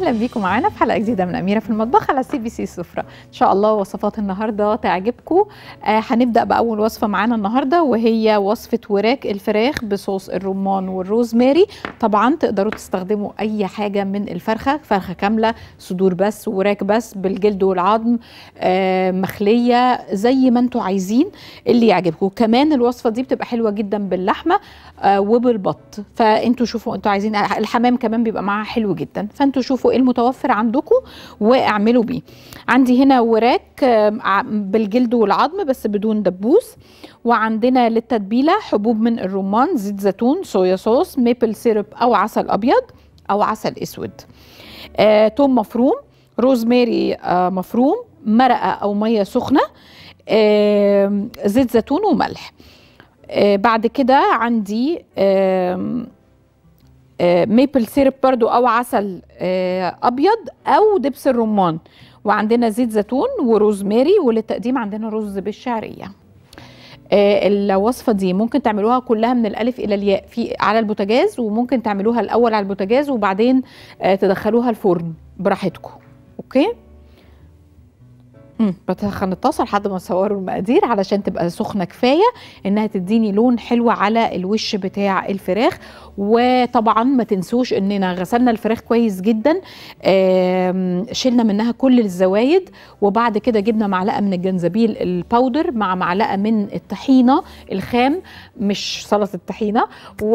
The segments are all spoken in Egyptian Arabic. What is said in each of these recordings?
اهلا بيكم معانا في حلقه جديده من اميره في المطبخ على سي بي سي سفره ان شاء الله وصفات النهارده تعجبكم آه هنبدا باول وصفه معانا النهارده وهي وصفه وراك الفراخ بصوص الرمان والروزماري طبعا تقدروا تستخدموا اي حاجه من الفرخه فرخه كامله صدور بس وراك بس بالجلد والعظم آه مخليه زي ما انتم عايزين اللي يعجبكم كمان الوصفه دي بتبقى حلوه جدا باللحمه آه وبالبط فانتوا شوفوا انتوا عايزين الحمام كمان بيبقى معاها حلو جدا فانتوا شوفوا ايه المتوفر عندكم واعملوا بيه عندي هنا وراك آه، بالجلد والعظم بس بدون دبوس وعندنا للتتبيله حبوب من الرمان زيت زيتون صويا صوص ميبل سيرب او عسل ابيض او عسل اسود آه، توم مفروم روزماري آه، مفروم مرقه او ميه سخنه آه، زيت زيتون وملح آه، بعد كده عندي آم، آه، ميبل سيرب برضو او عسل آه، ابيض او دبس الرمان وعندنا زيت زيتون وروزماري وللتقديم عندنا رز بالشعريه آه، الوصفه دي ممكن تعملوها كلها من الالف الى الياء في على البوتاجاز وممكن تعملوها الاول على البوتاجاز وبعدين آه، تدخلوها الفرن براحتكم اوكي امم بتسخن الطاسه لحد ما تصوروا المقادير علشان تبقى سخنه كفايه انها تديني لون حلو على الوش بتاع الفراخ وطبعا ما تنسوش اننا غسلنا الفراخ كويس جدا آم، شلنا منها كل الزوايد وبعد كده جبنا معلقه من الجنزبيل الباودر مع معلقه من الطحينه الخام مش سلطه الطحينه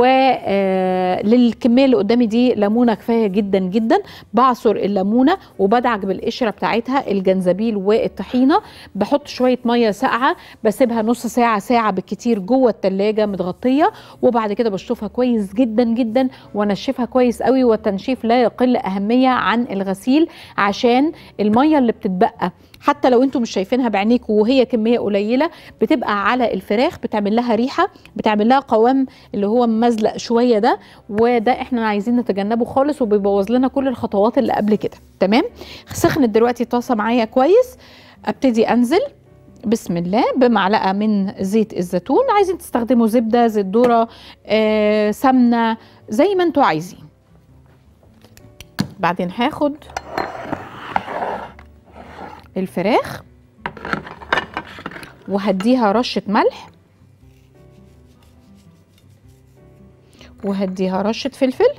وللكميه اللي قدامي دي ليمونه كفايه جدا جدا بعصر الليمونه وبدعك بالقشره بتاعتها الجنزبيل والطحينه بحط شويه ميه ساقعه بسيبها نص ساعه ساعه بالكتير جوه التلاجة متغطيه وبعد كده بشطفها كويس جدا جدا وانشفها كويس قوي والتنشيف لا يقل اهميه عن الغسيل عشان الميه اللي بتتبقى حتى لو انتم مش شايفينها بعينيكم وهي كميه قليله بتبقى على الفراخ بتعمل لها ريحه بتعمل لها قوام اللي هو ممزلق شويه ده وده احنا عايزين نتجنبه خالص وبيبوظ لنا كل الخطوات اللي قبل كده تمام سخنت دلوقتي الطاسه معايا كويس ابتدي انزل بسم الله بمعلقه من زيت الزيتون عايزين تستخدموا زبده زيت ذره آه، سمنه زي ما انتوا عايزين بعدين هاخد الفراخ وهديها رشه ملح وهديها رشه فلفل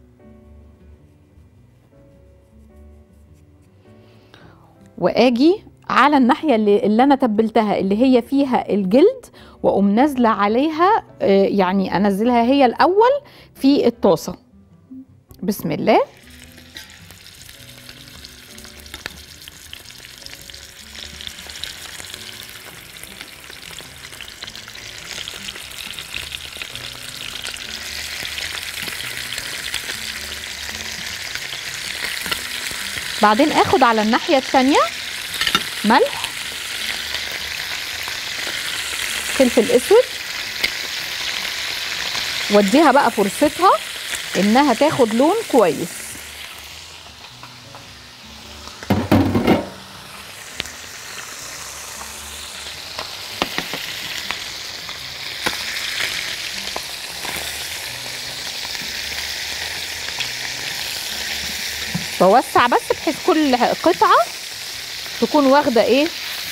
واجي على الناحيه اللي, اللي انا تبلتها اللي هي فيها الجلد واقوم نازله عليها آه، يعني انزلها هي الاول في الطاسه بسم الله بعدين اخد على الناحيه الثانيه ملح فلفل اسود واديها بقى فرصتها انها تاخد لون كويس بوسع بس بحيث كل قطعه تكون واخده ايه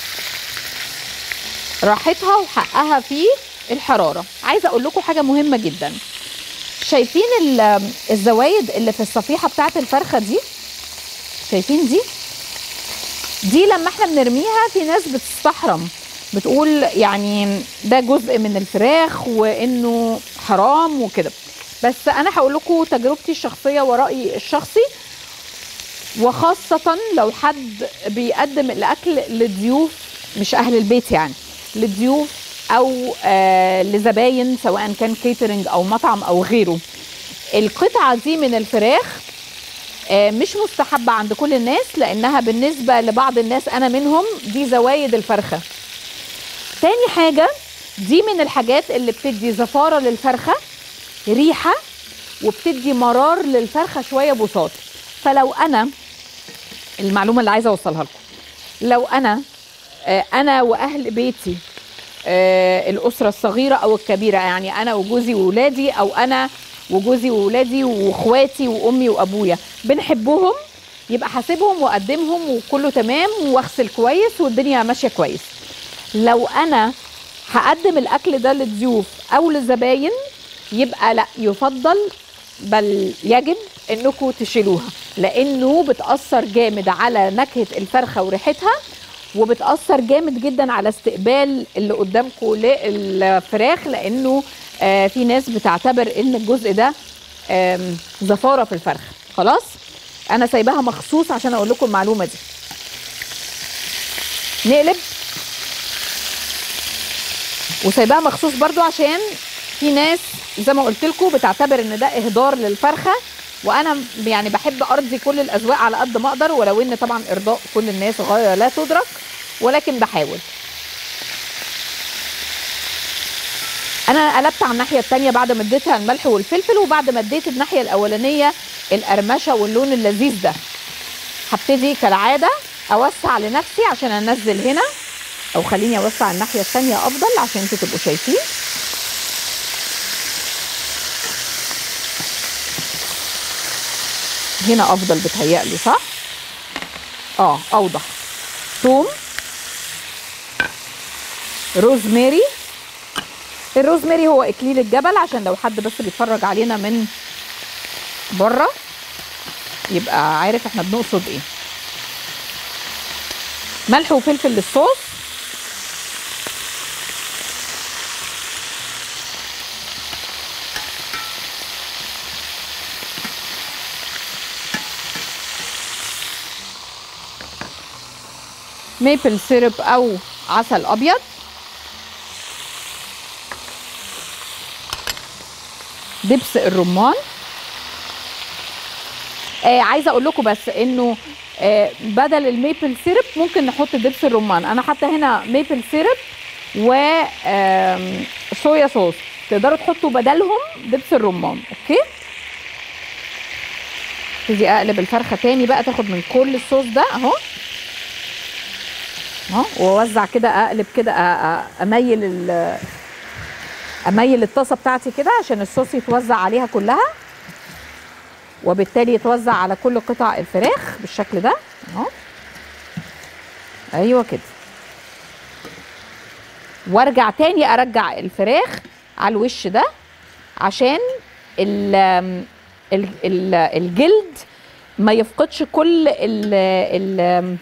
راحتها وحقها في الحراره عايزه اقول لكم حاجه مهمه جدا شايفين ال- الزوايد اللي في الصفيحه بتاعه الفرخه دي شايفين دي دي لما احنا بنرميها في ناس بتستحرم بتقول يعني ده جزء من الفراخ وانه حرام وكده بس انا هقول لكم تجربتي الشخصيه ورأيي الشخصي وخاصة لو حد بيقدم الأكل لضيوف مش أهل البيت يعني لضيوف أو آه لزباين سواء كان كيترنج أو مطعم أو غيره القطعة دي من الفراخ آه مش مستحبة عند كل الناس لأنها بالنسبة لبعض الناس أنا منهم دي زوايد الفرخة تاني حاجة دي من الحاجات اللي بتدي زفارة للفرخة ريحة وبتدي مرار للفرخة شوية بساط فلو أنا المعلومه اللي عايزه اوصلها لكم لو انا آه، انا واهل بيتي آه، الاسره الصغيره او الكبيره يعني انا وجوزي وولادي او انا وجوزي وولادي واخواتي وامي وابويا بنحبهم يبقى هسيبهم واقدمهم وكله تمام واغسل كويس والدنيا ماشيه كويس لو انا هقدم الاكل ده للضيوف او للزباين يبقى لا يفضل بل يجب انكم تشيلوها لانه بتاثر جامد على نكهه الفرخه وريحتها وبتاثر جامد جدا على استقبال اللي قدامكم للفراخ لانه آه في ناس بتعتبر ان الجزء ده آم، زفاره في الفرخ خلاص انا سايباها مخصوص عشان اقول لكم المعلومه دي نقلب وسايباها مخصوص برضو عشان في ناس زي ما قلت لكم بتعتبر ان ده اهدار للفرخه وانا يعني بحب ارضي كل الاذواق على قد ما اقدر ولو ان طبعا ارضاء كل الناس غايه لا تدرك ولكن بحاول انا قلبت على الناحيه الثانيه بعد ما اديتها الملح والفلفل وبعد ما اديت الناحيه الاولانيه القرمشه واللون اللذيذ ده هبتدي كالعاده اوسع لنفسي عشان انزل هنا او خليني اوسع الناحيه الثانيه افضل عشان انتوا تبقوا شايفين هنا افضل بتهيألي صح اه اوضح ثوم روزماري الروزماري هو اكليل الجبل عشان لو حد بس بيتفرج علينا من بره يبقى عارف احنا بنقصد ايه ملح وفلفل للصوص ميبل سيرب او عسل ابيض دبس الرمان آه عايزه اقول لكم بس انه آه بدل الميبل سيرب ممكن نحط دبس الرمان انا حاطه هنا ميبل سيرب و آم، صويا صوص تقدروا تحطوا بدلهم دبس الرمان اوكي ابتدي اقلب الفرخه تاني بقى تاخد من كل الصوص ده اهو اهو واوزع كده اقلب كده أ- أ- اميل ال- اميل الطاسه بتاعتي كده عشان الصوص يتوزع عليها كلها وبالتالي يتوزع على كل قطع الفراخ بالشكل ده اهو ايوه كده وارجع تاني ارجع الفراخ على الوش ده عشان ال ال ال الجلد ما يفقدش كل ال ال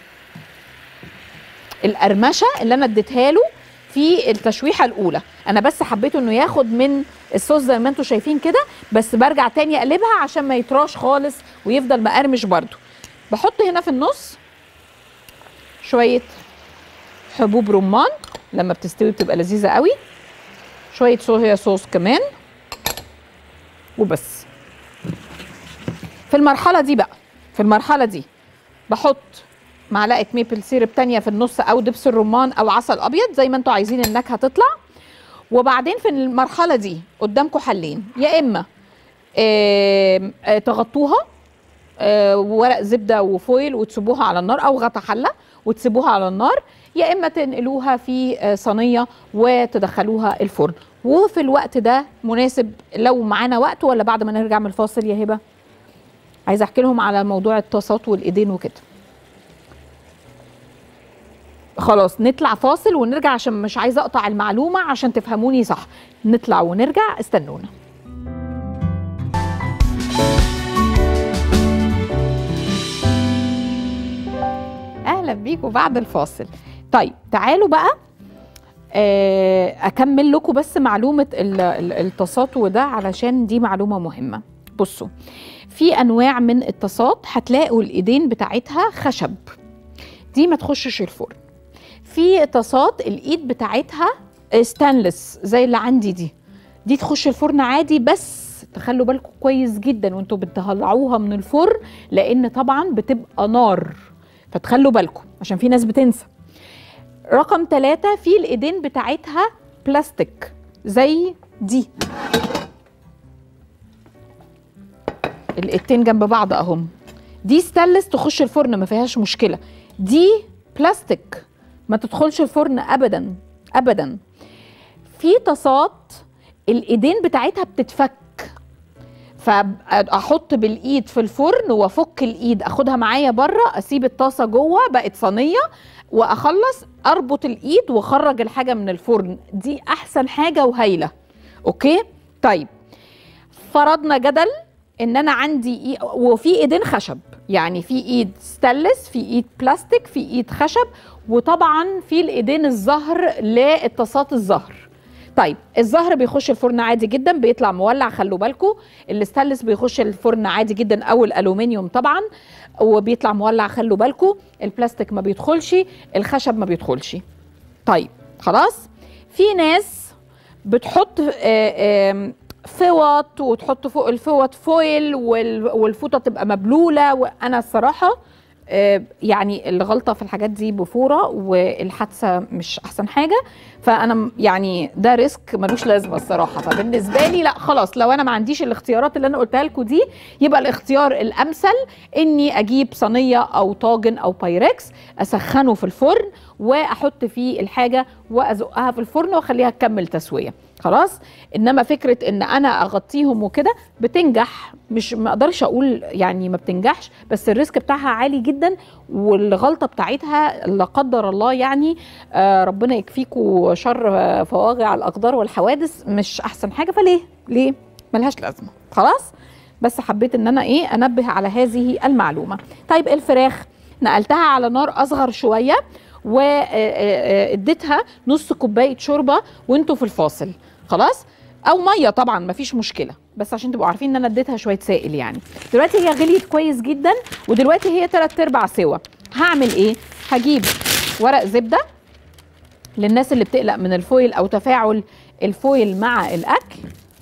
القرمشه اللي انا اديتها له في التشويحه الاولى انا بس حبيته انه ياخد من الصوص زي ما انتم شايفين كده بس برجع تاني اقلبها عشان ما يطراش خالص ويفضل مقرمش برده بحط هنا في النص شويه حبوب رمان لما بتستوي بتبقى لذيذه قوي شويه صويا صوص كمان وبس في المرحله دي بقى في المرحله دي بحط معلقه ميبل سيرب تانية في النص او دبس الرمان او عسل ابيض زي ما انتوا عايزين النكهه تطلع وبعدين في المرحله دي قدامكم حلين يا اما آم، آه، تغطوها آه، ورق زبده وفويل وتسيبوها على النار او غطا حله وتسيبوها على النار يا اما تنقلوها في آه، صينيه وتدخلوها الفرن وفي الوقت ده مناسب لو معانا وقت ولا بعد ما نرجع من الفاصل يا هبه عايزه احكي لهم على موضوع الطاسات والايدين وكده خلاص نطلع فاصل ونرجع عشان مش عايزه اقطع المعلومه عشان تفهموني صح نطلع ونرجع استنونا اهلا بيكم بعد الفاصل طيب تعالوا بقى آه، اكمل لكم بس معلومه ال- ال- الطاسات وده علشان دي معلومه مهمه بصوا في انواع من الطاسات هتلاقوا الايدين بتاعتها خشب دي ما تخشش الفرن في طاسات الايد بتاعتها ستانلس زي اللي عندي دي دي تخش الفرن عادي بس تخلوا بالكم كويس جدا وانتوا بتطلعوها من الفرن لان طبعا بتبقى نار فتخلوا بالكم عشان في ناس بتنسى رقم ثلاثة في الايدين بتاعتها بلاستيك زي دي الايدتين جنب بعض اهم دي ستانلس تخش الفرن ما فيهاش مشكله دي بلاستيك ما تدخلش الفرن ابدا ابدا في طاسات الايدين بتاعتها بتتفك فاحط بالايد في الفرن وافك الايد اخدها معايا بره اسيب الطاسه جوه بقت صينيه واخلص اربط الايد واخرج الحاجه من الفرن دي احسن حاجه وهايله اوكي طيب فرضنا جدل ان انا عندي إيه وفي ايدين خشب يعني في ايد ستانلس في ايد بلاستيك في ايد خشب وطبعا في الايدين الزهر للطاسات الزهر طيب الزهر بيخش الفرن عادي جدا بيطلع مولع خلوا بالكم الستانلس بيخش الفرن عادي جدا او الالومنيوم طبعا وبيطلع مولع خلوا بالكم البلاستيك ما بيدخلش الخشب ما بيدخلش طيب خلاص في ناس بتحط آه، آم، فوط وتحط فوق الفوط فويل وال- والفوطه تبقى مبلوله وانا الصراحه آه، يعني الغلطه في الحاجات دي بفوره والحادثه مش احسن حاجه فانا م- يعني ده ريسك ملوش لازمه الصراحه فبالنسبه لي لا خلاص لو انا ما عنديش الاختيارات اللي انا قلتها لكم دي يبقى الاختيار الامثل اني اجيب صينيه او طاجن او بايركس اسخنه في الفرن واحط فيه الحاجه وازقها في الفرن واخليها تكمل تسويه خلاص انما فكره ان انا اغطيهم وكده بتنجح مش ما اقدرش اقول يعني ما بتنجحش بس الريسك بتاعها عالي جدا والغلطه بتاعتها لا قدر الله يعني آه ربنا يكفيكوا شر آه، فواقع الاقدار والحوادث مش احسن حاجه فليه ليه ملهاش لازمه خلاص بس حبيت ان انا ايه انبه على هذه المعلومه طيب الفراخ نقلتها على نار اصغر شويه واديتها نص كوبايه شوربه وانتوا في الفاصل خلاص او ميه طبعا مفيش مشكله بس عشان تبقوا عارفين ان انا اديتها شويه سائل يعني دلوقتي هي غليت كويس جدا ودلوقتي هي تلات ارباع سوا هعمل ايه هجيب ورق زبده للناس اللي بتقلق من الفويل او تفاعل الفويل مع الاكل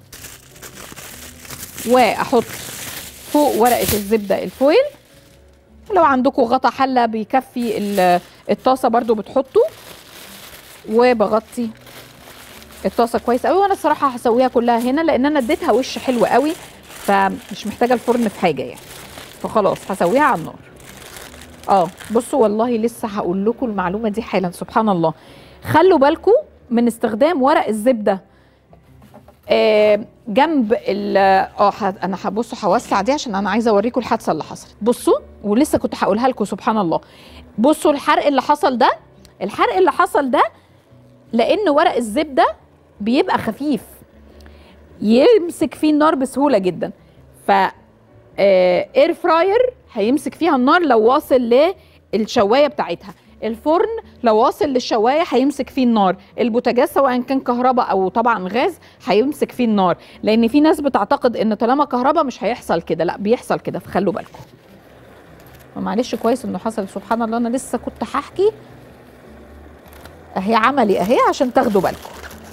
واحط فوق ورقه الزبده الفويل لو عندكم غطا حله بيكفي ال- الطاسه برضو بتحطوا وبغطي الطاسه كويس قوي وانا الصراحه هسويها كلها هنا لان انا اديتها وش حلو قوي فمش محتاجه الفرن في حاجه يعني فخلاص هسويها على النار اه بصوا والله لسه هقول لكم المعلومه دي حالا سبحان الله خلوا بالكم من استخدام ورق الزبده آه، جنب ال اه ه- انا هبصوا هوسع دي عشان انا عايزه اوريكم الحادثه اللي حصلت بصوا ولسه كنت هقولها لكم سبحان الله بصوا الحرق اللي حصل ده الحرق اللي حصل ده لان ورق الزبده بيبقى خفيف يمسك فيه النار بسهوله جدا ف اير فراير هيمسك فيها النار لو واصل للشوايه بتاعتها الفرن لو واصل للشوايه هيمسك فيه النار البوتاجاز سواء كان كهرباء او طبعا غاز هيمسك فيه النار لان في ناس بتعتقد ان طالما كهرباء مش هيحصل كده لا بيحصل كده فخلوا بالكم معلش كويس انه حصل سبحان الله انا لسه كنت هحكي اهي عملي اهي عشان تاخدوا بالكم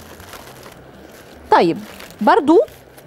طيب برضو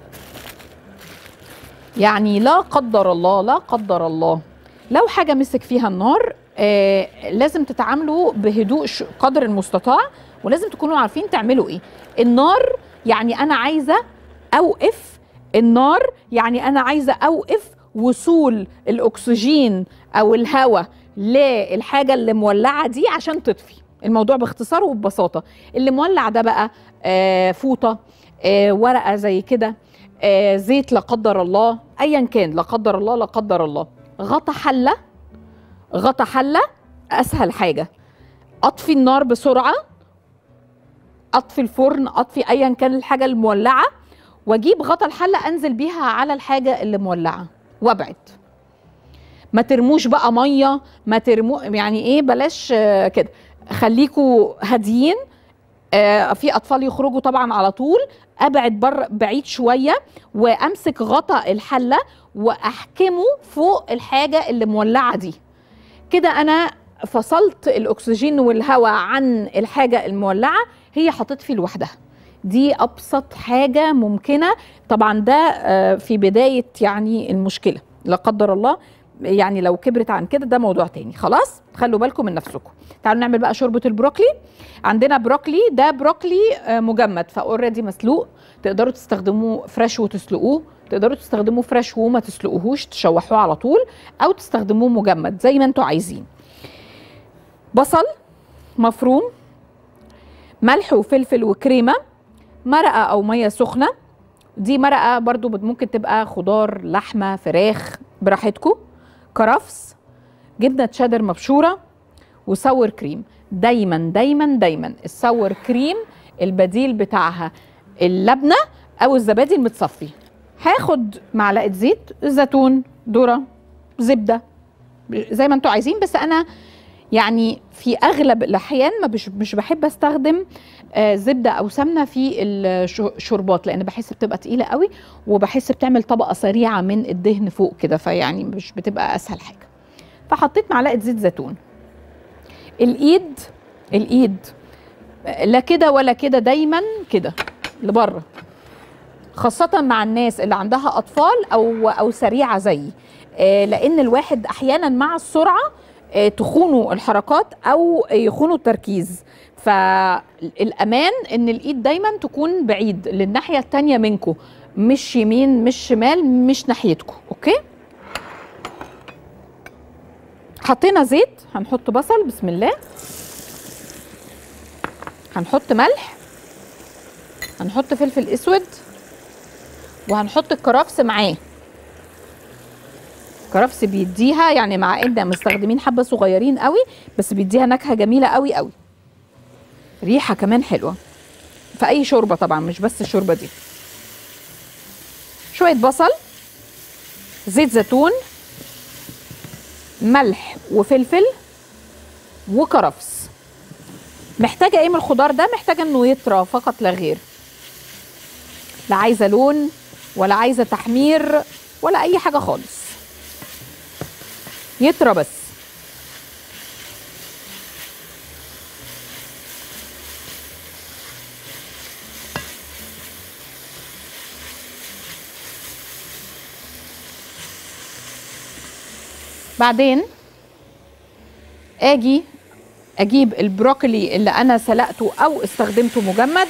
يعني لا قدر الله لا قدر الله لو حاجة مسك فيها النار آه لازم تتعاملوا بهدوء ش- قدر المستطاع ولازم تكونوا عارفين تعملوا ايه النار يعني انا عايزة اوقف النار يعني انا عايزة اوقف وصول الاكسجين او الهواء للحاجة اللي مولعة دي عشان تطفي الموضوع باختصار وببساطة اللي مولع ده بقى آه فوطة آه ورقة زي كده آه زيت لا قدر الله ايا كان لا قدر الله لا قدر الله غطا حله غطا حله اسهل حاجه اطفي النار بسرعه اطفي الفرن اطفي ايا كان الحاجه المولعه واجيب غطا الحله انزل بيها على الحاجه اللي مولعه وابعد ما ترموش بقى ميه ما ترمو يعني ايه بلاش آه، كده خليكوا هاديين آه، في اطفال يخرجوا طبعا على طول ابعد بر بعيد شويه وامسك غطا الحله واحكمه فوق الحاجه اللي مولعه دي كده انا فصلت الاكسجين والهواء عن الحاجه المولعه هي هتطفي لوحدها دي ابسط حاجه ممكنه طبعا ده آه، في بدايه يعني المشكله لا قدر الله يعني لو كبرت عن كده ده موضوع تاني خلاص خلوا بالكم من نفسكم تعالوا نعمل بقى شوربه البروكلي عندنا بروكلي ده بروكلي آه، مجمد فاوريدي مسلوق تقدروا تستخدموه فريش وتسلقوه تقدروا تستخدموه فريش وما تسلقوهوش تشوحوه على طول او تستخدموه مجمد زي ما انتوا عايزين بصل مفروم ملح وفلفل وكريمه مرقه او ميه سخنه دي مرقه برضو بت- ممكن تبقى خضار لحمه فراخ براحتكم كرفس جبنه تشيدر مبشوره وسور كريم دايما دايما دايما السور كريم البديل بتاعها اللبنه او الزبادي المتصفي هاخد معلقه زيت زيتون ذره زبده زي ما انتوا عايزين بس انا يعني في اغلب الاحيان ما مش مش بحب استخدم آه، زبده او سمنه في الشوربات لان بحس بتبقى تقيله قوي وبحس بتعمل طبقه سريعه من الدهن فوق كده فيعني مش بتبقى اسهل حاجه فحطيت معلقه زيت زيتون الايد الايد لا كده ولا كده دايما كده لبره خاصة مع الناس اللي عندها أطفال أو أو سريعة زيي آه، لأن الواحد أحيانا مع السرعة آه، تخونوا الحركات أو يخونوا التركيز فالأمان إن الإيد دايما تكون بعيد للناحية التانية منكم مش يمين مش شمال مش ناحيتكم أوكي حطينا زيت هنحط بصل بسم الله هنحط ملح هنحط فلفل اسود وهنحط الكرفس معاه كرفس بيديها يعني مع ان مستخدمين حبه صغيرين قوي بس بيديها نكهه جميله قوي قوي ريحه كمان حلوه في اي شوربه طبعا مش بس الشوربه دي شويه بصل زيت زيتون ملح وفلفل وكرفس محتاجه ايه من الخضار ده محتاجه انه يطرى فقط لا غير لا عايزه لون ولا عايزه تحمير ولا اي حاجه خالص يطرى بس بعدين اجي اجيب البروكلي اللي انا سلقته او استخدمته مجمد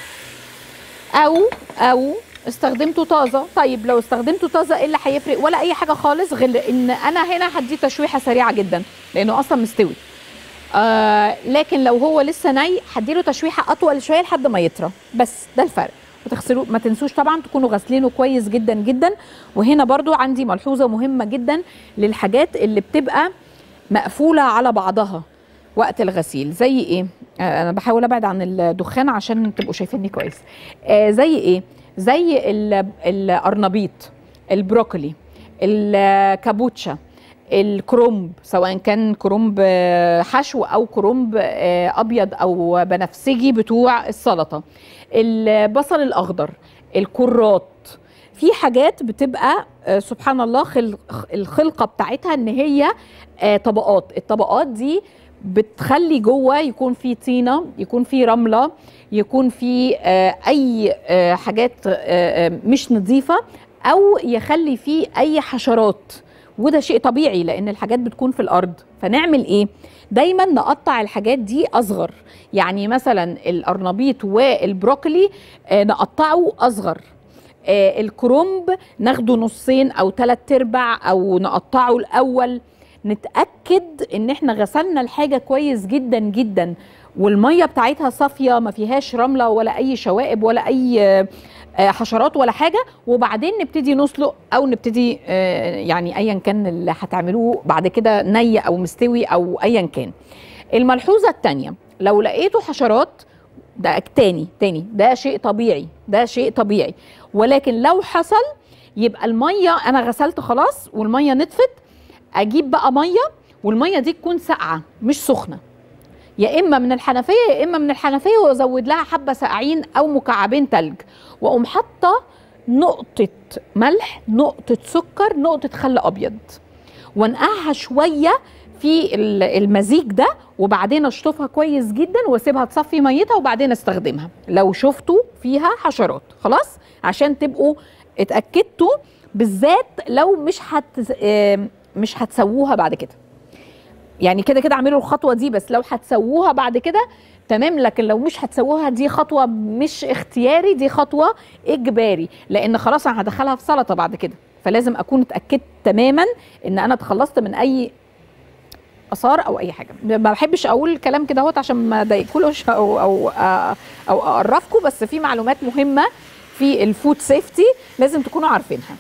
او او استخدمته طازه طيب لو استخدمته طازه ايه اللي هيفرق ولا اي حاجه خالص غير ان انا هنا هديه تشويحه سريعه جدا لانه اصلا مستوي آه لكن لو هو لسه ني هديله تشويحه اطول شويه لحد ما يطرى بس ده الفرق وتغسلوا ما تنسوش طبعا تكونوا غاسلينه كويس جدا جدا وهنا برضو عندي ملحوظه مهمه جدا للحاجات اللي بتبقى مقفوله على بعضها وقت الغسيل زي ايه آه انا بحاول ابعد عن الدخان عشان تبقوا شايفيني كويس آه زي ايه زي ال- القرنبيط البروكلي الكابوتشا الكرومب سواء كان كرومب آه، حشو او كرومب آه، ابيض او بنفسجي بتوع السلطه البصل الاخضر الكرات في حاجات بتبقى آه، سبحان الله خل- الخلقه بتاعتها ان هي آه، طبقات الطبقات دي بتخلي جوه يكون في طينه يكون في رمله يكون في آه، اي آه، حاجات آه، آه، مش نظيفه او يخلي فيه اي حشرات وده شيء طبيعي لان الحاجات بتكون في الارض فنعمل ايه دايما نقطع الحاجات دي اصغر يعني مثلا القرنبيط والبروكلي آه، نقطعه اصغر آه، الكرنب ناخده نصين او ثلاث ارباع او نقطعه الاول نتاكد ان احنا غسلنا الحاجه كويس جدا جدا والميه بتاعتها صافيه ما فيهاش رمله ولا اي شوائب ولا اي آه، آه، حشرات ولا حاجه وبعدين نبتدي نسلق او نبتدي آه، يعني ايا كان اللي هتعملوه بعد كده ني او مستوي او ايا كان الملحوظه الثانيه لو لقيتوا حشرات ده تاني تاني ده شيء طبيعي ده شيء طبيعي ولكن لو حصل يبقى الميه انا غسلت خلاص والميه نطفت اجيب بقى ميه والميه دي تكون ساقعه مش سخنه يا اما من الحنفيه يا اما من الحنفيه وازود لها حبه ساقعين او مكعبين تلج واقوم حاطه نقطه ملح نقطه سكر نقطه خل ابيض وانقعها شويه في ال- المزيج ده وبعدين اشطفها كويس جدا واسيبها تصفي ميتها وبعدين استخدمها لو شفتوا فيها حشرات خلاص عشان تبقوا اتاكدتوا بالذات لو مش هت آم، مش هتسووها بعد كده يعني كده كده اعملوا الخطوه دي بس لو هتسووها بعد كده تمام لكن لو مش هتسووها دي خطوه مش اختياري دي خطوه اجباري لان خلاص انا هدخلها في سلطه بعد كده فلازم اكون اتاكدت تماما ان انا اتخلصت من اي اثار او اي حاجه ما بحبش اقول الكلام كده اهوت عشان ما اضايقكوش او او او اقرفكم بس في معلومات مهمه في الفود سيفتي لازم تكونوا عارفينها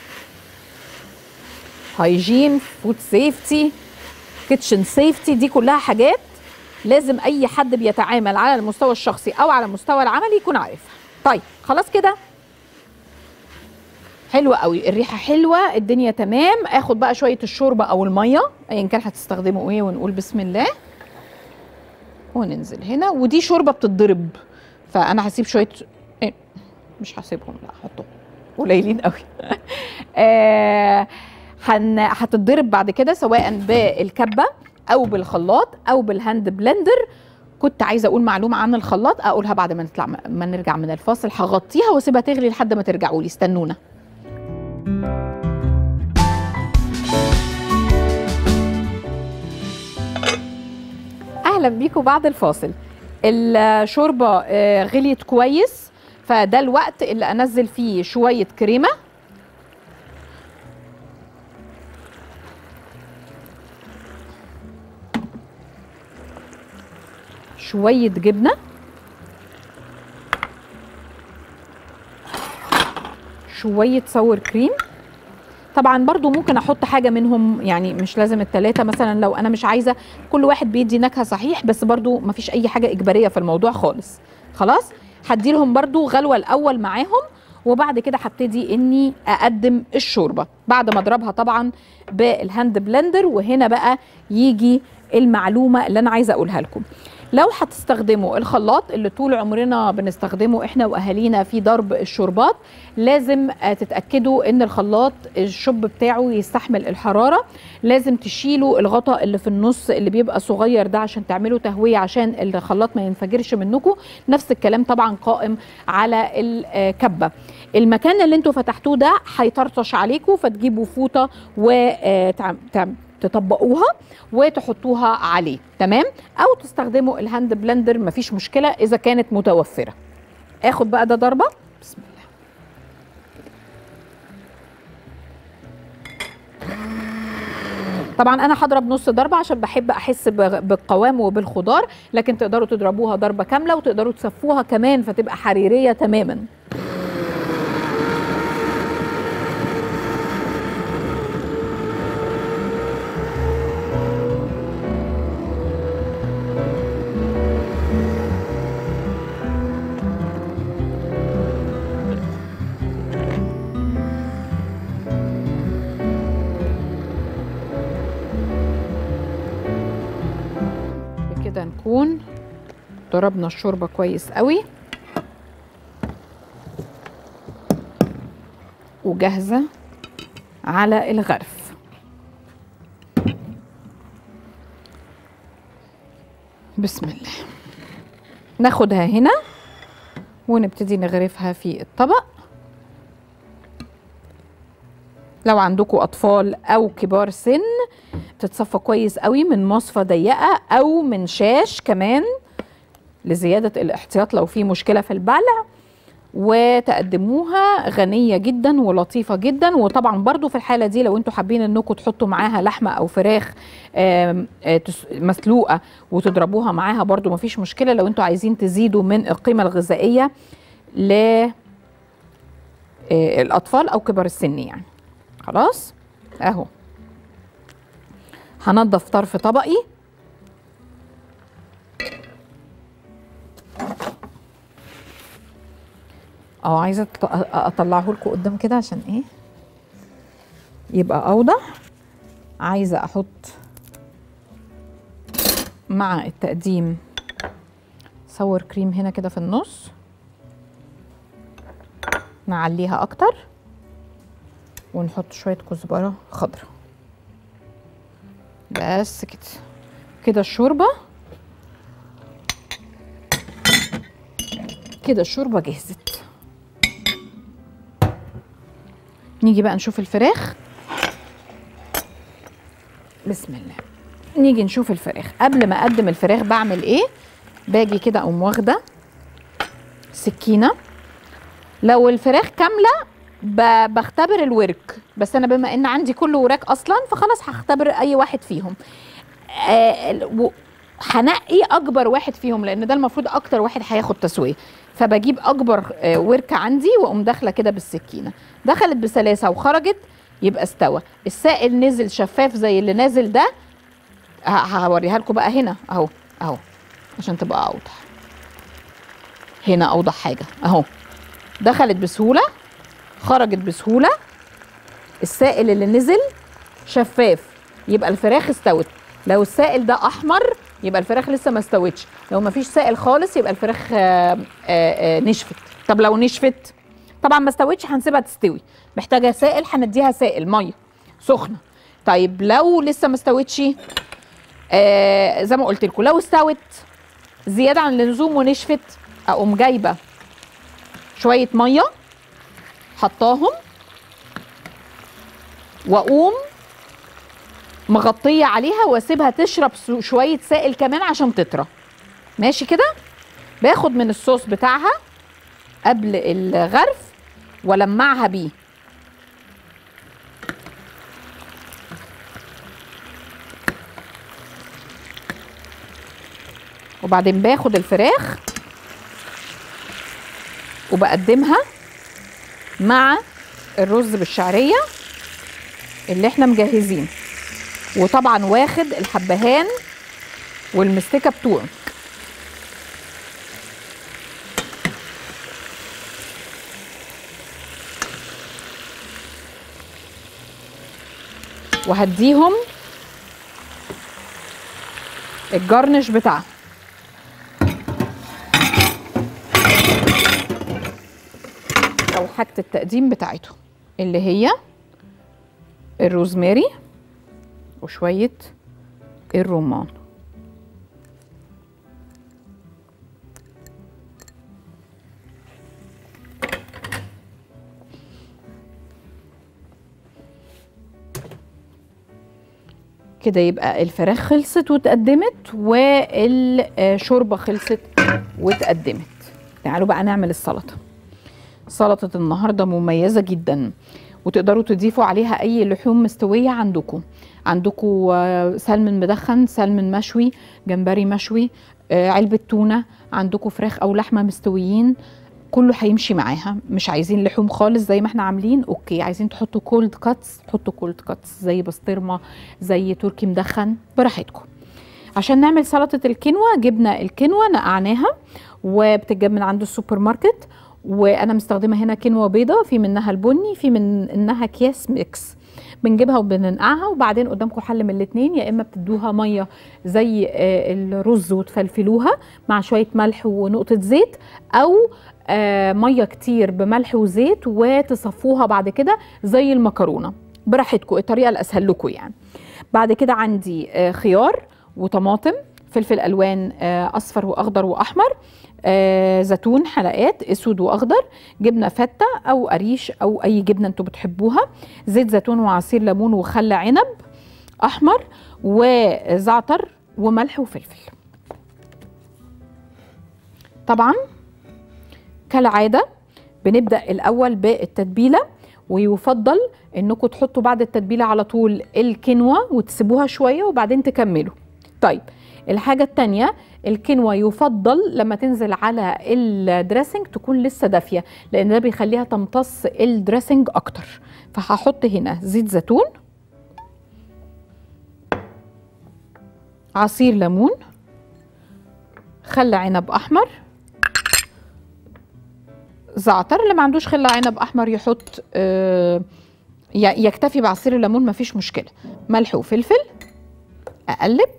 هايجين فود سيفتي كيتشن سيفتي دي كلها حاجات لازم اي حد بيتعامل على المستوى الشخصي او على المستوى العملي يكون عارفها طيب خلاص كده حلوة قوي الريحة حلوة الدنيا تمام اخد بقى شوية الشوربة او المية ايا كان هتستخدموا ايه ونقول بسم الله وننزل هنا ودي شوربة بتتضرب فانا هسيب شوية إيه؟ مش هسيبهم لا هحطهم قليلين قوي آه هن... هتتضرب بعد كده سواء بالكبة او بالخلاط او بالهاند بلندر كنت عايزه اقول معلومه عن الخلاط اقولها بعد ما نطلع ما نرجع من الفاصل هغطيها واسيبها تغلي لحد ما ترجعوا لي استنونا اهلا بيكم بعد الفاصل الشوربه آه، غليت كويس فده الوقت اللي انزل فيه شويه كريمه شويه جبنه شويه ساور كريم طبعا برضو ممكن احط حاجه منهم يعني مش لازم التلاتة مثلا لو انا مش عايزه كل واحد بيدي نكهه صحيح بس برضو مفيش اي حاجه اجباريه في الموضوع خالص خلاص هدي لهم برضو غلوه الاول معاهم وبعد كده هبتدي اني اقدم الشوربه بعد ما اضربها طبعا بالهاند بلندر وهنا بقى يجي المعلومه اللي انا عايزه اقولها لكم لو هتستخدموا الخلاط اللي طول عمرنا بنستخدمه احنا واهالينا في ضرب الشوربات لازم آه، تتاكدوا ان الخلاط الشوب بتاعه يستحمل الحراره لازم تشيلوا الغطاء اللي في النص اللي بيبقى صغير ده عشان تعملوا تهويه عشان الخلاط ما ينفجرش منكم نفس الكلام طبعا قائم على الكبه المكان اللي انتوا فتحتوه ده هيطرطش عليكم فتجيبوا فوطه و تطبقوها وتحطوها عليه تمام او تستخدموا الهاند بلندر مفيش مشكله اذا كانت متوفره اخد بقى ده ضربه بسم الله طبعا انا هضرب نص ضربه عشان بحب احس ب- بالقوام وبالخضار لكن تقدروا تضربوها ضربه كامله وتقدروا تصفوها كمان فتبقى حريريه تماما بكده نكون ضربنا الشوربه كويس قوي وجاهزه على الغرف بسم الله ناخدها هنا ونبتدي نغرفها في الطبق لو عندكم اطفال او كبار سن تتصفى كويس قوي من مصفى ضيقه او من شاش كمان لزياده الاحتياط لو في مشكله في البلع وتقدموها غنيه جدا ولطيفه جدا وطبعا برضو في الحاله دي لو انتوا حابين انكم تحطوا معاها لحمه او فراخ آم، آه، تس- مسلوقه وتضربوها معاها برضو مفيش مشكله لو انتوا عايزين تزيدوا من القيمه الغذائيه ل آه، الاطفال او كبار السن يعني خلاص اهو هنضف طرف طبقي اه عايزه أط- اطلعه لكم قدام كده عشان ايه يبقى اوضح عايزه احط مع التقديم صور كريم هنا كده في النص نعليها اكتر ونحط شويه كزبره خضراء بس كده كده الشوربه كده الشوربه جهزت نيجي بقى نشوف الفراخ بسم الله نيجي نشوف الفراخ قبل ما اقدم الفراخ بعمل ايه باجي كده اقوم واخده سكينه لو الفراخ كامله ب- بختبر الورك بس انا بما ان عندي كل وراك اصلا فخلاص هختبر اي واحد فيهم آه ال- و- هنقي اكبر واحد فيهم لان ده المفروض اكتر واحد هياخد تسويه فبجيب اكبر آه، وركه عندي واقوم داخله كده بالسكينه دخلت بسلاسه وخرجت يبقى استوى السائل نزل شفاف زي اللي نازل ده ه- هوريها لكم بقى هنا اهو اهو عشان تبقى اوضح هنا اوضح حاجه اهو دخلت بسهوله خرجت بسهوله السائل اللي نزل شفاف يبقى الفراخ استوت لو السائل ده احمر يبقى الفراخ لسه ما استوتش لو ما فيش سائل خالص يبقى الفراخ آه، آه، آه، نشفت طب لو نشفت طبعا ما استوتش هنسيبها تستوي محتاجه سائل هنديها سائل ميه سخنه طيب لو لسه ما استوتش آه زي ما قلت لكم لو استوت زياده عن اللزوم ونشفت اقوم جايبه شويه ميه حطاهم واقوم مغطيه عليها واسيبها تشرب سو- شويه سائل كمان عشان تطرى ماشي كده باخد من الصوص بتاعها قبل الغرف ولمعها بيه وبعدين باخد الفراخ وبقدمها مع الرز بالشعريه اللي احنا مجهزين وطبعا واخد الحبهان والمستكه بتوعه وهديهم الجرنش بتاعها او حاجه التقديم بتاعته اللي هي الروزماري وشويه الرمان كده يبقى الفراخ خلصت واتقدمت والشوربه خلصت واتقدمت تعالوا بقى نعمل السلطه سلطه النهارده مميزه جدا وتقدروا تضيفوا عليها اي لحوم مستويه عندكم عندكم آه، سلمون مدخن سلمون مشوي جمبري مشوي آه، علبه تونه عندكم فراخ او لحمه مستويين كله هيمشي معاها مش عايزين لحوم خالص زي ما احنا عاملين اوكي عايزين تحطوا كولد كاتس حطوا كولد كاتس زي بسطرمه زي تركي مدخن براحتكم عشان نعمل سلطه الكينوا جبنا الكينوا نقعناها وبتتجاب من عند السوبر ماركت وانا مستخدمه هنا كينوا بيضه في منها البني في منها اكياس ميكس بنجيبها وبننقعها وبعدين قدامكم حل من الاثنين يا اما بتدوها ميه زي آه، الرز وتفلفلوها مع شويه ملح ونقطه زيت او آه، ميه كتير بملح وزيت وتصفوها بعد كده زي المكرونه براحتكم الطريقه الاسهل لكم يعني بعد كده عندي آه، خيار وطماطم فلفل الوان آه، اصفر واخضر واحمر آه، زيتون حلقات اسود واخضر جبنه فته او قريش او اي جبنه انتوا بتحبوها زيت زيتون وعصير ليمون وخل عنب احمر وزعتر وملح وفلفل طبعا كالعاده بنبدا الاول بالتتبيله ويفضل انكم تحطوا بعد التتبيله على طول الكنوه وتسيبوها شويه وبعدين تكملوا طيب الحاجه التانية الكنوة يفضل لما تنزل على الدريسنج تكون لسه دافيه لان ده بيخليها تمتص الدريسنج اكتر فهحط هنا زيت زيتون عصير ليمون خل عنب احمر زعتر اللي ما عندوش خل عنب احمر يحط آه، ي- يكتفي بعصير الليمون مفيش مشكله ملح وفلفل اقلب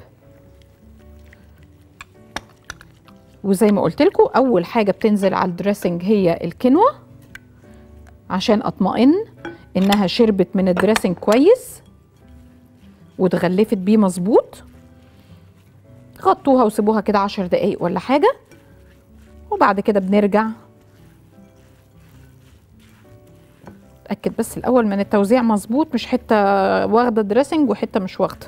وزي ما قلت لكم اول حاجه بتنزل على الدريسنج هي الكنوه عشان اطمئن انها شربت من الدريسنج كويس واتغلفت بيه مظبوط غطوها وسيبوها كده عشر دقايق ولا حاجه وبعد كده بنرجع اتاكد بس الاول من التوزيع مظبوط مش حته واخده دريسنج وحته مش واخده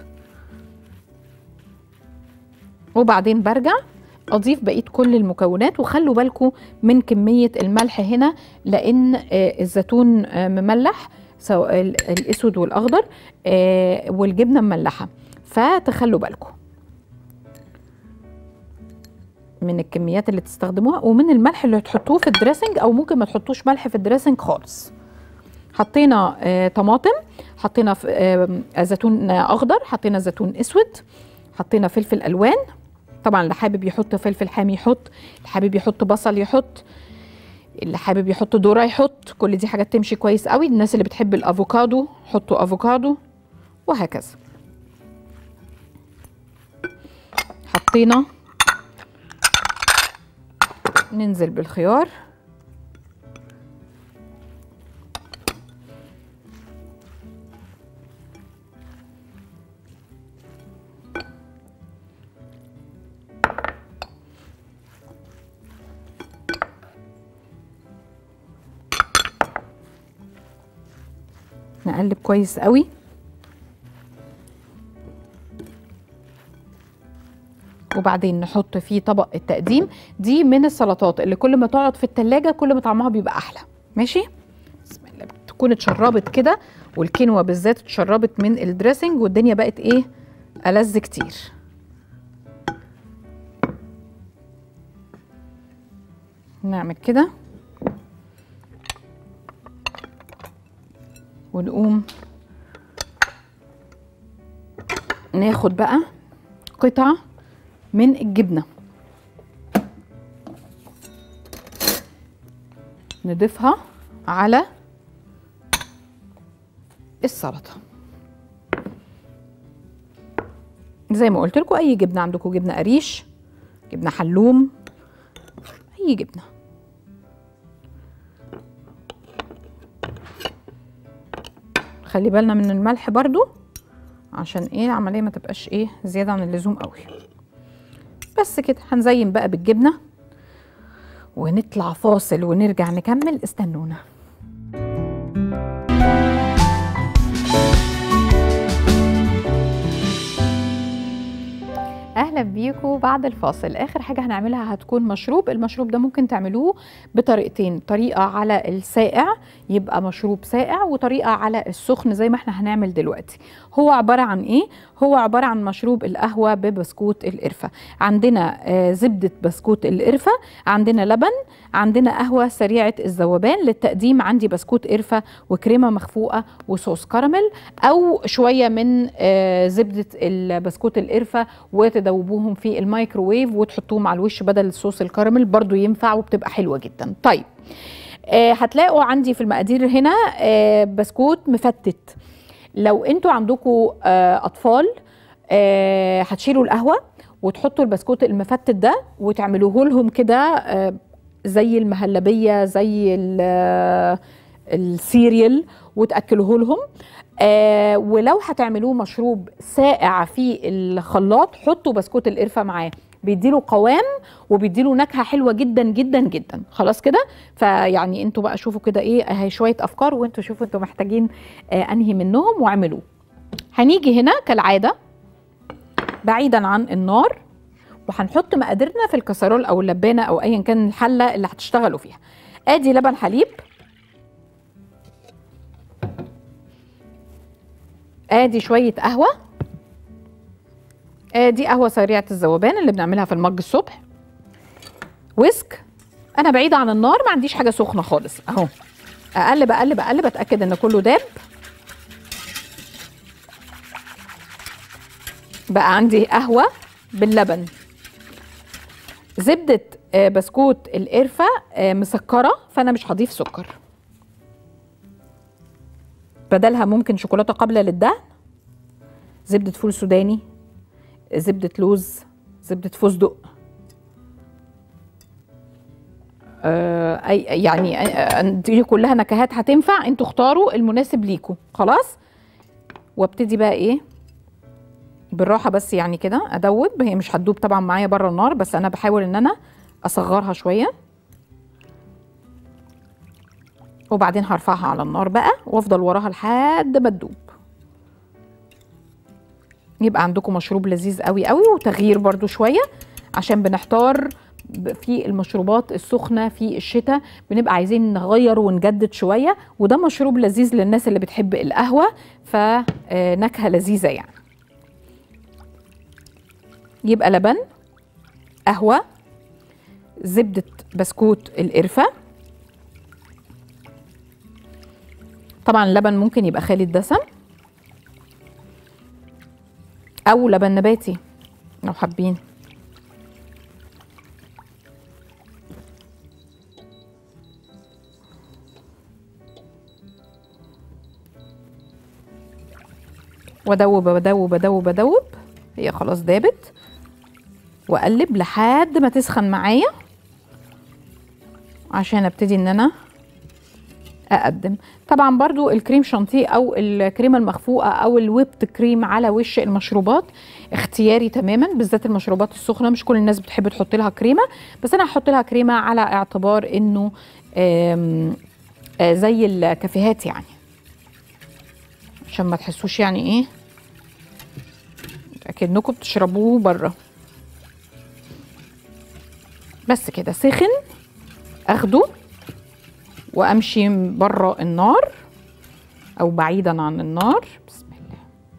وبعدين برجع اضيف بقيه كل المكونات وخلوا بالكم من كميه الملح هنا لان آه، الزيتون آه، مملح سواء ال- الاسود والاخضر آه، والجبنه مملحه فتخلوا بالكم من الكميات اللي تستخدموها ومن الملح اللي تحطوه في الدريسنج او ممكن ما تحطوش ملح في الدريسنج خالص حطينا آه طماطم حطينا ف- آه زيتون اخضر حطينا زيتون اسود حطينا فلفل الوان طبعا اللي حابب يحط فلفل حامي يحط اللي حابب يحط بصل يحط اللي حابب يحط ذره يحط كل دي حاجات تمشي كويس قوي الناس اللي بتحب الافوكادو حطوا افوكادو وهكذا حطينا ننزل بالخيار نقلب كويس قوي وبعدين نحط فيه طبق التقديم دي من السلطات اللي كل ما تقعد في التلاجة كل ما طعمها بيبقى احلى ماشي بسم الله تكون اتشربت كده والكينوا بالذات اتشربت من الدريسنج والدنيا بقت ايه ألذ كتير نعمل كده ونقوم ناخد بقى قطعة من الجبنة نضيفها على السلطة زي ما قلت لكم اي جبنة عندكم جبنة قريش جبنة حلوم اي جبنة خلي بالنا من الملح برضو عشان ايه العملية ما تبقاش ايه زيادة عن اللزوم قوي بس كده هنزين بقى بالجبنة ونطلع فاصل ونرجع نكمل استنونا اهلا بيكم بعد الفاصل اخر حاجه هنعملها هتكون مشروب المشروب ده ممكن تعملوه بطريقتين طريقه على الساقع يبقى مشروب ساقع وطريقه على السخن زي ما احنا هنعمل دلوقتي هو عباره عن ايه هو عباره عن مشروب القهوه ببسكوت القرفه عندنا آه زبده بسكوت القرفه عندنا لبن عندنا قهوه سريعه الذوبان للتقديم عندي بسكوت قرفه وكريمه مخفوقه وصوص كراميل او شويه من آه زبده البسكوت القرفه وتدوبوهم في الميكروويف وتحطوهم على الوش بدل صوص الكراميل برضو ينفع وبتبقى حلوه جدا طيب آه هتلاقوا عندي في المقادير هنا آه بسكوت مفتت لو انتوا عندكم آه اطفال آه هتشيلوا القهوه وتحطوا البسكوت المفتت ده وتعملوه لهم كده آه زي المهلبيه زي السيريال وتاكلوه لهم آه ولو هتعملوه مشروب ساقع في الخلاط حطوا بسكوت القرفه معاه بيديله قوام وبيديله نكهه حلوه جدا جدا جدا خلاص كده فيعني انتوا بقى شوفوا كده ايه اهي شويه افكار وانتوا شوفوا انتوا محتاجين آه انهي منهم واعملوه هنيجي هنا كالعاده بعيدا عن النار وهنحط مقاديرنا في الكسرول او اللبانه او ايا كان الحله اللي هتشتغلوا فيها ادي لبن حليب ادي شويه قهوه ادي قهوه سريعه الذوبان اللي بنعملها في المج الصبح ويسك انا بعيده عن النار ما عنديش حاجه سخنه خالص اهو اقلب اقلب اقلب اتاكد ان كله داب بقى عندي قهوه باللبن زبده بسكوت القرفه مسكره فانا مش هضيف سكر بدلها ممكن شوكولاته قابله للدهن زبده فول سوداني زبده لوز زبده فستق آه اي يعني آه دي كلها نكهات هتنفع انتوا اختاروا المناسب ليكم خلاص وابتدي بقى ايه بالراحه بس يعني كده ادوب هي مش هتدوب طبعا معايا بره النار بس انا بحاول ان انا اصغرها شويه وبعدين هرفعها على النار بقى وافضل وراها لحد ما تدوب يبقى عندكم مشروب لذيذ قوي قوي وتغيير برضو شويه عشان بنحتار في المشروبات السخنه في الشتاء بنبقى عايزين نغير ونجدد شويه وده مشروب لذيذ للناس اللي بتحب القهوه فنكهه لذيذه يعني يبقى لبن قهوه زبده بسكوت القرفه طبعا اللبن ممكن يبقى خالي الدسم او لبن نباتي لو حابين وادوب ادوب ادوب ادوب هي خلاص دابت واقلب لحد ما تسخن معايا عشان ابتدي ان انا اقدم طبعا برضو الكريم شانتيه او الكريمه المخفوقه او الويبت كريم على وش المشروبات اختياري تماما بالذات المشروبات السخنه مش كل الناس بتحب تحط لها كريمه بس انا هحط لها كريمه على اعتبار انه آم، آه، زي الكافيهات يعني عشان ما تحسوش يعني ايه اكنكم بتشربوه بره بس كده سخن اخده وامشي بره النار او بعيدا عن النار بسم الله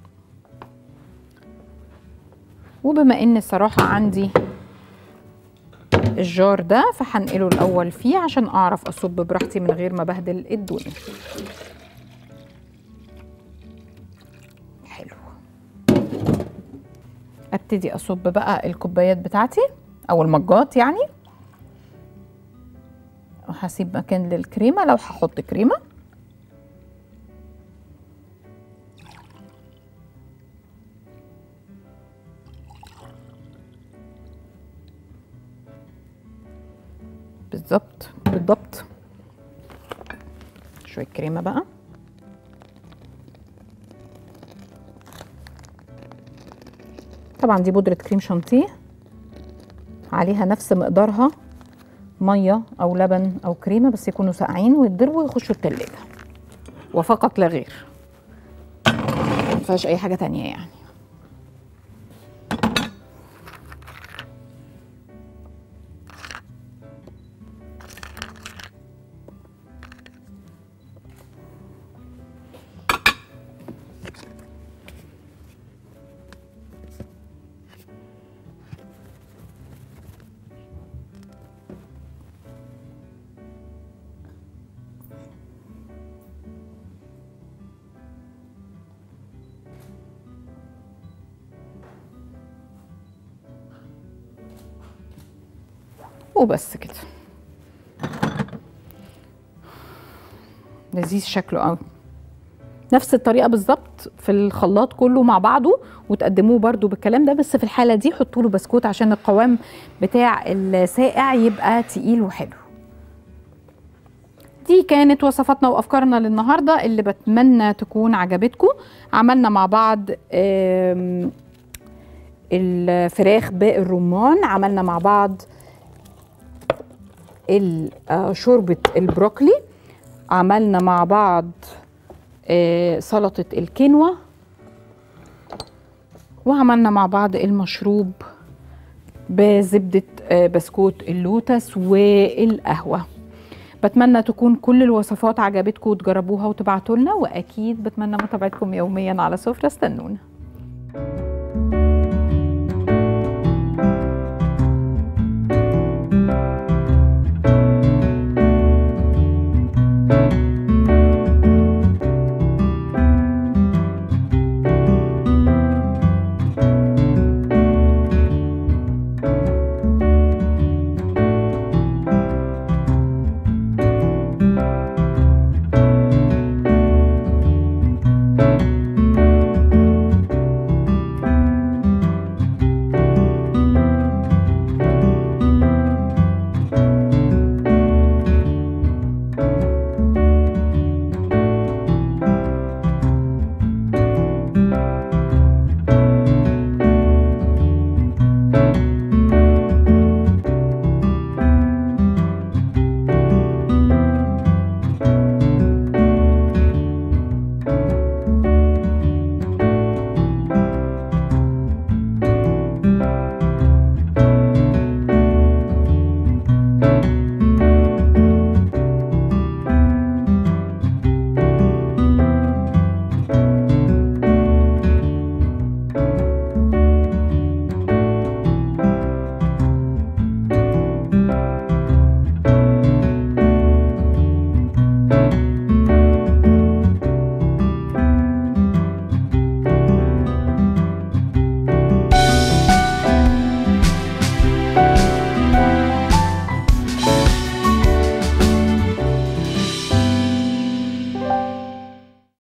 وبما ان الصراحه عندي الجار ده فهنقله الاول فيه عشان اعرف اصب براحتي من غير ما بهدل الدنيا حلو ابتدي اصب بقى الكوبايات بتاعتي او المجات يعني وهسيب مكان للكريمه لو هحط كريمه بالظبط بالضبط شويه كريمه بقى طبعا دي بودره كريم شانتيه عليها نفس مقدارها ميه او لبن او كريمه بس يكونوا ساقعين ويتضربوا ويخشوا التلاجة وفقط لا غير ما فيهاش اي حاجه تانية يعني وبس كده لذيذ شكله قوي نفس الطريقه بالظبط في الخلاط كله مع بعضه وتقدموه برده بالكلام ده بس في الحاله دي حطوا له بسكوت عشان القوام بتاع الساقع يبقى تقيل وحلو دي كانت وصفاتنا وافكارنا للنهارده اللي بتمنى تكون عجبتكم عملنا مع بعض آم، الفراخ بالرمان عملنا مع بعض ال- آه، شوربه البروكلي عملنا مع بعض آه، سلطه الكينوا وعملنا مع بعض المشروب بزبده آه، بسكوت اللوتس والقهوه بتمنى تكون كل الوصفات عجبتكم وتجربوها وتبعتوا لنا واكيد بتمنى متابعتكم يوميا على سفره استنونا